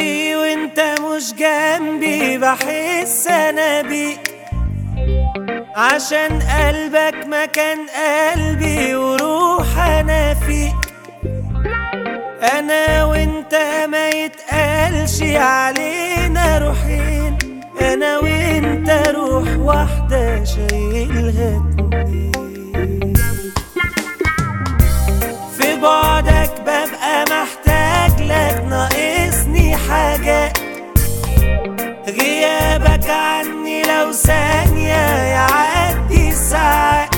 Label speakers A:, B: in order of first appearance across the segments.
A: جنبي وانت مش جنبي بحس انا بيك عشان قلبك مكان قلبي وروح انا فيك انا وانت ما يتقالش علينا روحين انا وانت روح واحدة شايلها اتنين في بعدك ببقى محتاج لك ناقصني حاجات غيابك عني لو ثانية يعدي ساعات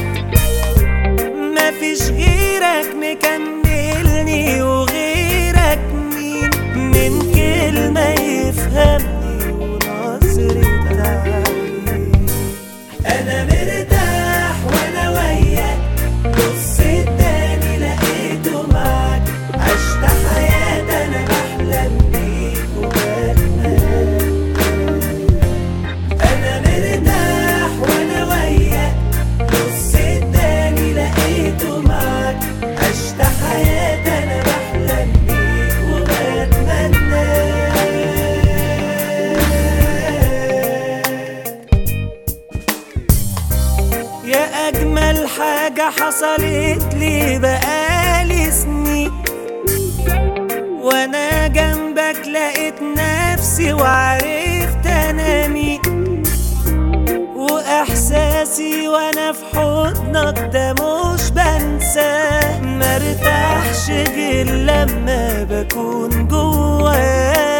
A: مفيش غيرك مكملني وغيرك مين من كلمة يفهمني ونظرة عين أنا مرتاح وأنا وياك نص التاني لقيته معاك عشت حياة أنا بحلم بيك وبتمنى أنا مرتاح وأنا وياك نص التاني لقيته معاك عشت حياة أنا بحلم بيك وبتمنى يا أجمل حاجة حصلت لي بقالي سنين وأنا جنبك لقيت نفسي وعرفت أنا مين وإحساسي وأنا في حضنك ده مش بنساه مرتاحش غير لما بكون جواك